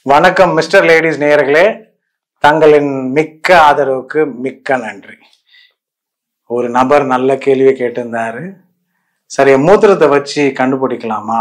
வணக்கம் mister ladies நேயர்களே தங்களின் மிக்க ஆதரவுக்கு மிக்க நன்றி ஒரு நபர் நல்ல கேள்வியை கேட்டிருந்தாரு சரி மூத்திரத்தை வச்சு கண்டுபிடிக்கலாமா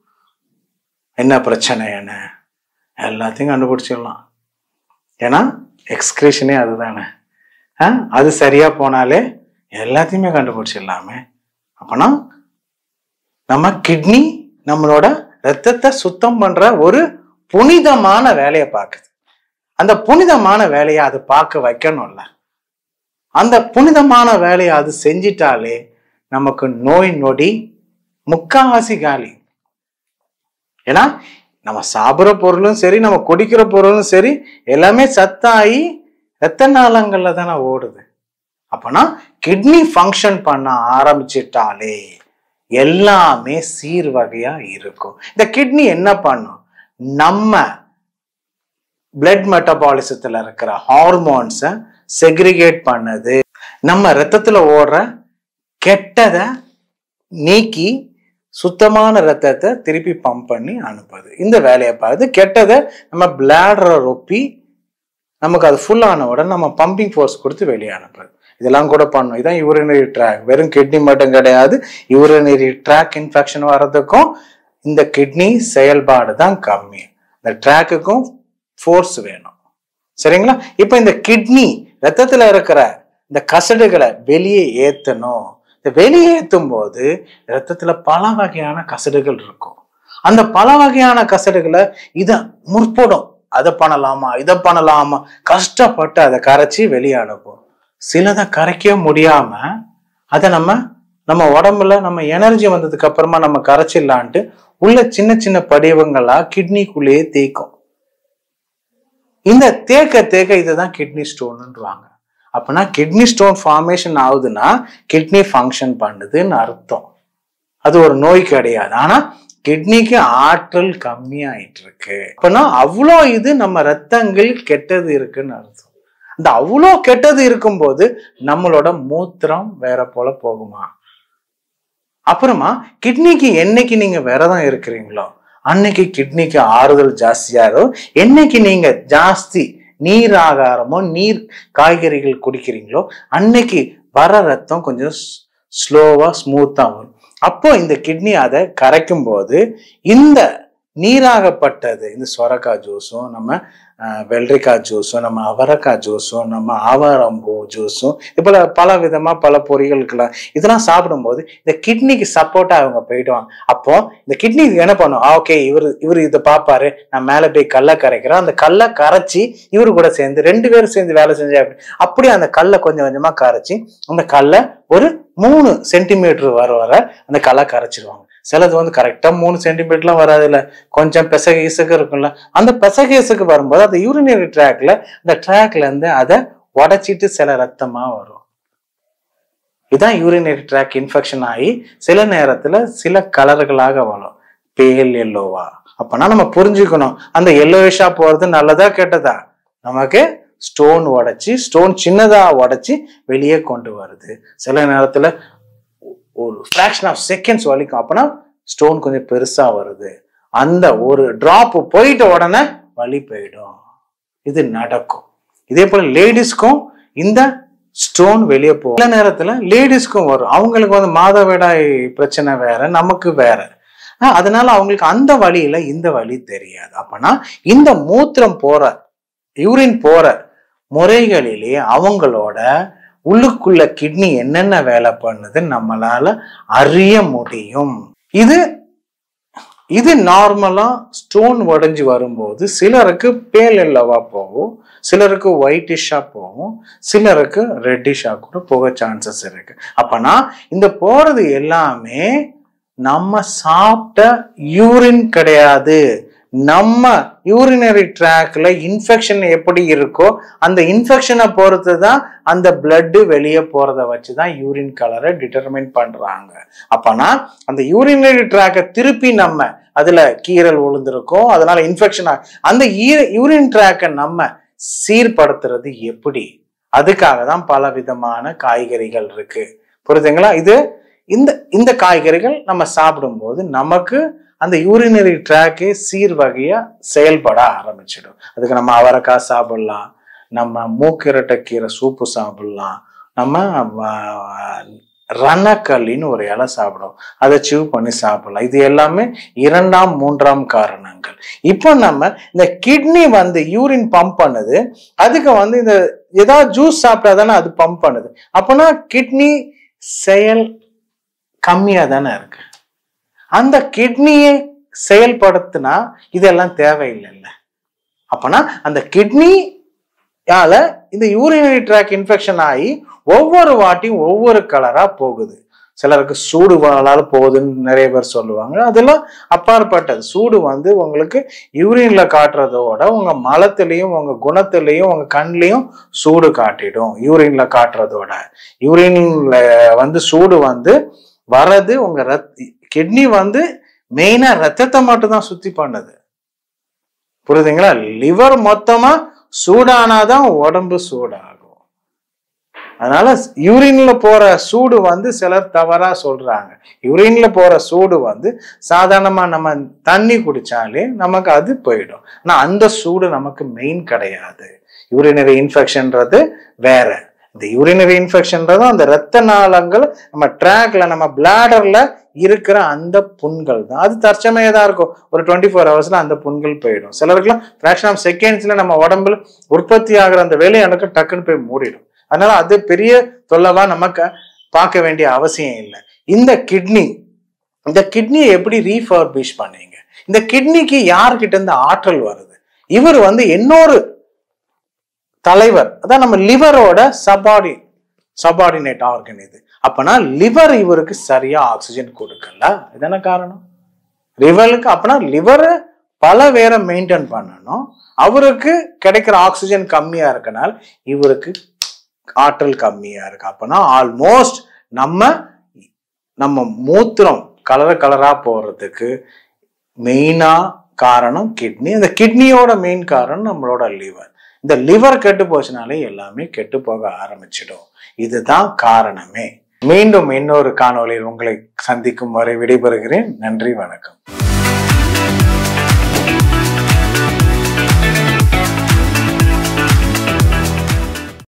என்ன பிரச்சனை என்ன எல்லாத்தையும் கண்டுபிடிச்சிடலாம் ஏன்னா எக்ஸ்கிரீஷனே அதுதானே ஆ? அது சரியா போனாலே எல்லாத்தையுமே கண்டுபிடிச்சிடலாமே அப்பனா நம்ம கிட்னி நம்மளோட ரத்தத்தை சுத்தம் பண்ற ஒரு புனிதமான வேலையை பார்க்குது அந்த புனிதமான வேலையை அது பார்க்க வைக்கணும்ல அந்த புனிதமான வேலையை அது செஞ்சிட்டாலே நமக்கு நோய் நொடி முக்காவாசி காலி ஏன்னா நம்ம சாப்பிட்ற பொருளும் சரி நம்ம குடிக்கிற பொருளும் சரி எல்லாமே சத்தாகி ரத்த நாளங்கள்ல தானே ஓடுது அப்பனா கிட்னி ஃபங்க்ஷன் பண்ண ஆரம்பிச்சிட்டாலே எல்லாமே சீர்வகையா இருக்கும் இந்த கிட்னி என்ன பண்ணும் நம்ம பிளட் மெட்டபாலிசத்துல இருக்கிற ஹார்மோன்ஸை செக்ரிகேட் பண்ணுது நம்ம ரத்தத்துல ஓடுற கெட்டதை நீக்கி சுத்தமான ரத்தத்தை திருப்பி பம்ப் பண்ணி அனுப்புது இந்த வேலையை பார்த்து கெட்டதை நம்ம பிளாடரை ரொப்பி நமக்கு அது full ஆன உடனே நம்ம பம்பிங் ஃபோர்ஸ் கொடுத்து வெளியே அனுப்புது இதெல்லாம் கூட பண்ணும் இதான் யூரினரி ட்ராக் வெறும் கிட்னி மட்டும் கிடையாது யூரினரி ட்ராக் இன்ஃபெக்ஷன் வர்றதுக்கும் இந்த கிட்னி செயல்பாடு தான் கம்மி இந்த ட்ராக்குக்கும் ஃபோர்ஸ் வேணும் சரிங்களா இப்போ இந்த கிட்னி ரத்தத்துல இருக்கிற இந்த கசடுகளை வெளியே ஏத்தணும் இந்த வெளியே ஏத்தும் போது ரத்தத்துல பல வகையான கசடுகள் இருக்கும் அந்த பல வகையான கசடுகளை இத முற்படும் அதை பண்ணலாமா இதை பண்ணலாமா கஷ்டப்பட்டு அதை கரைச்சி வெளியே அனுப்பும் சிலதை கரைக்க முடியாம அதை நம்ம நம்ம உடம்புல நம்ம எனர்ஜி வந்ததுக்கு அப்புறமா நம்ம கரைச்சிடலான்ட்டு உள்ள சின்ன சின்ன படிவங்களா கிட்னிக்குள்ளேயே தேய்க்கும் இந்த தேக்க தேக்க இதுதான் கிட்னி ஸ்டோன்ன்றாங்க அப்பனா கிட்னி ஸ்டோன் ஃபார்மேஷன் ஆகுதுன்னா கிட்னி ஃபங்க்ஷன் பண்ணுதுன்னு அர்த்தம் அது ஒரு நோய் கிடையாது ஆனா கிட்னிக்கு ஆற்றல் கம்மியாயிட்டு இருக்கு அப்பனா அவ்வளோ இது நம்ம ரத்தங்கள் கெட்டது இருக்குன்னு அர்த்தம் அந்த அவ்வளோ கெட்டது இருக்கும்போது நம்மளோட மூத்திரம் வேற போல போகுமா அப்புறமா கிட்னிக்கு என்னைக்கு நீங்க விரதம் இருக்கிறீங்களோ அன்னைக்கு கிட்னிக்கு ஆறுதல் ஜாஸ்தியாகும் என்னைக்கு நீங்க ஜாஸ்தி நீர் ஆகாரமோ நீர் காய்கறிகள் குடிக்கிறீங்களோ அன்னைக்கு வர ரத்தம் கொஞ்சம் ஸ்லோவா ஸ்மூத்தா வரும் அப்போ இந்த கிட்னி அதை கரைக்கும் போது இந்த நீராகப்பட்டது இந்த சொரக்காய் ஜூஸும் நம்ம அஹ், வெள்ளரிக்காய் ஜூஸும் நம்ம அவரைக்காய் ஜூஸும் நம்ம ஆவாரம்பூ ஜூஸும் இப்போல பல விதமா பல பொரிகளுக்கெல்லாம் இதெல்லாம் சாப்பிடும்போது இந்த கிட்னிக்கு சப்போர்ட்டா அவங்க போயிடுவாங்க அப்போ இந்த கிட்னி என்ன பண்ணும் ஓகே இவர் இவர் இதை பார்ப்பாரு நான் மேலே போய் கல்லை கரைக்கிறேன் அந்த கல்லை கரைச்சி இவரு கூட சேர்ந்து ரெண்டு பேரும் சேர்ந்து வேலை செஞ்சா அப்படி அப்படியே அந்த கல்லை கொஞ்சம் கொஞ்சமா கரைச்சி அந்த கல்லை ஒரு மூணு சென்டிமீட்டர் வர வர அந்த கல்லை கரைச்சிருவாங்க சிலது வந்து கரெக்டா மூணு சென்டிமீட்டர்லாம் வராது இல்ல கொஞ்சம் பெசக இசுக்கு இருக்கும்ல அந்த பெசக இசுக்கு வரும்போது அந்த யூரினரி ட்ராக்ல அந்த ட்ராக்ல இருந்து அதை உடைச்சிட்டு சில ரத்தமா வரும் இதான் யூரினரி ட்ராக் இன்ஃபெக்ஷன் ஆகி சில நேரத்துல சில கலர்களாக வரும் பேல் எல்லோவா அப்பனா நம்ம புரிஞ்சுக்கணும் அந்த எல்லோவிஷா போறது நல்லதா கெட்டதா நமக்கு ஸ்டோன் உடைச்சி ஸ்டோன் சின்னதா உடைச்சி வெளியே கொண்டு வருது சில நேரத்துல ஒரு ஃப்ராக்ஷன் ஆஃப் செகண்ட்ஸ் வலிக்கும் அப்பனா ஸ்டோன் கொஞ்சம் பெருசா வருது அந்த ஒரு டிராப் போயிட்ட உடனே வலி போயிடும் இது நடக்கும் இதே போல லேடிஸ்க்கும் இந்த ஸ்டோன் வெளியே போகும் சில நேரத்துல லேடிஸ்க்கும் வரும் அவங்களுக்கு வந்து மாதவிடாய் பிரச்சனை வேற நமக்கு வேற ஆஹ் அதனால அவங்களுக்கு அந்த வழியில இந்த வழி தெரியாது அப்பனா இந்த மூத்திரம் போற யூரின் போற முறைகளிலே அவங்களோட உள்ளுக்குள்ள கிட்னி என்னென்ன வேலை பண்ணுது நம்மளால அறிய முடியும் இது இது நார்மலா ஸ்டோன் உடைஞ்சு வரும்போது சிலருக்கு பேல் எல்லவா போகும் சிலருக்கு ஒயிட்டிஷா போகும் சிலருக்கு ரெட்டிஷா கூட போக சான்சஸ் இருக்கு அப்பனா இந்த போறது எல்லாமே நம்ம சாப்பிட்ட யூரின் கிடையாது நம்ம யூரினரி ட்ராக்ல இன்ஃபெக்ஷன் எப்படி இருக்கோ அந்த இன்ஃபெக்ஷனை பொறுத்து தான் அந்த பிளட் வெளியே போறத வச்சு தான் யூரின் கலரை டிட்டர்மைன் பண்றாங்க அப்பனா அந்த யூரினரி ட்ராக்கை திருப்பி நம்ம அதுல கீரல் விழுந்திருக்கோம் அதனால இன்ஃபெக்ஷன் அந்த யூரின் ட்ராக்கை நம்ம சீர்படுத்துறது எப்படி அதுக்காக தான் பல விதமான காய்கறிகள் இருக்கு புரியுதுங்களா இது இந்த இந்த காய்கறிகள் நம்ம சாப்பிடும்போது நமக்கு அந்த யூரினரி ட்ராக்கே சீர்வகையா செயல்பட ஆரம்பிச்சிடும் அதுக்கு நம்ம அவரைக்காய் சாப்பிடலாம் நம்ம மூக்கிரட்டை கீரை சூப்பு சாப்பிடலாம் நம்ம ஆஹ், ரணக்கல்லின்னு ஒரு இலை சாப்பிடும் அதை சிவ் பண்ணி சாப்பிடலாம் இது எல்லாமே இரண்டாம் மூன்றாம் காரணங்கள் இப்போ நம்ம இந்த கிட்னி வந்து யூரின் பம்ப் பண்ணுது அதுக்கு வந்து இந்த ஏதாவது ஜூஸ் சாப்பிட்டா தானே அது பம்ப் பண்ணுது அப்போனா கிட்னி செயல் கம்மியா தானே இருக்கு அந்த கிட்னியை செயல்படுத்தினா இதெல்லாம் தேவையில்லைல்ல அப்பனா அந்த கிட்னியால இந்த யூரினரி ட்ராக் இன்ஃபெக்ஷன் ஆகி ஒவ்வொரு வாட்டியும் ஒவ்வொரு கலரா போகுது சிலருக்கு சூடு வாழால போகுதுன்னு நிறைய பேர் சொல்லுவாங்க அதெல்லாம் அப்பாற்பட்டது சூடு வந்து உங்களுக்கு யூரின்ல காட்டுறதோட உங்க மலத்திலையும் உங்க குணத்திலையும் உங்க கண்லையும் சூடு காட்டிடும் யூரின்ல காட்டுறதோட யூரின்ல வந்து சூடு வந்து வரது உங்க ரத் கிட்னி வந்து மெயினா ரத்தத்தை மட்டும் தான் சுத்தி பண்ணுது புரியுதுங்களா லிவர் மொத்தமா சூடானாதான் உடம்பு சூடாகும் அதனால யூரின்ல போற சூடு வந்து சிலர் தவறா சொல்றாங்க யூரின்ல போற சூடு வந்து சாதாரணமா நம்ம தண்ணி குடிச்சாலே நமக்கு அது போயிடும் ஆனா அந்த சூடு நமக்கு மெயின் கிடையாது யூரினரி இன்ஃபெக்ஷன்றது வேற இந்த யூரினரி இன்ஃபெக்ஷன்றதும் அந்த இரத்த நாளங்கள் நம்ம ட்ராக்ல நம்ம பிளாடர்ல இருக்கிற அந்த புண்கள் தான் அது தற்சமயம் தான் இருக்கும் ஒரு டுவெண்ட்டி ஃபோர் ஹவர்ஸ்ல அந்த புண்கள் போயிடும் சிலருக்குலாம் ஃபிராக்ஷன் ஆஃப் செகண்ட்ஸ்ல நம்ம உடம்புல உற்பத்தி ஆகிற அந்த வேலையானுக்கு டக்குன்னு போய் மூடிடும் அதனால அது பெரிய தொல்லவா நமக்கு பார்க்க வேண்டிய அவசியம் இல்லை இந்த கிட்னி இந்த கிட்னியை எப்படி ரீஃபர்பிஷ் பண்ணீங்க இந்த கிட்னிக்கு யார்கிட்ட இருந்து ஆற்றல் வருது இவர் வந்து இன்னொரு தலைவர் அதான் நம்ம லிவரோட சபாடி சபார்டினேட் ஆர்கன் இது அப்பனா லிவர் இவருக்கு சரியா ஆக்சிஜன் கொடுக்கல இதான காரணம் லிவருக்கு அப்பனா லிவர் பல வேற மெயின்டைன் பண்ணணும் அவருக்கு கிடைக்கிற ஆக்சிஜன் கம்மியா இருக்கனால இவருக்கு ஆற்றல் கம்மியா இருக்கு அப்பனா ஆல்மோஸ்ட் நம்ம நம்ம மூத்திரம் கலர கலரா போறதுக்கு மெயினா காரணம் கிட்னி அந்த கிட்னியோட மெயின் காரணம் நம்மளோட லிவர் இந்த லிவர் கெட்டு போச்சுனாலே எல்லாமே கெட்டு போக ஆரம்பிச்சிடும் இதுதான் காரணமே மீண்டும் இன்னொரு காணொளியில் உங்களை சந்திக்கும் வரை விடைபெறுகிறேன் நன்றி வணக்கம்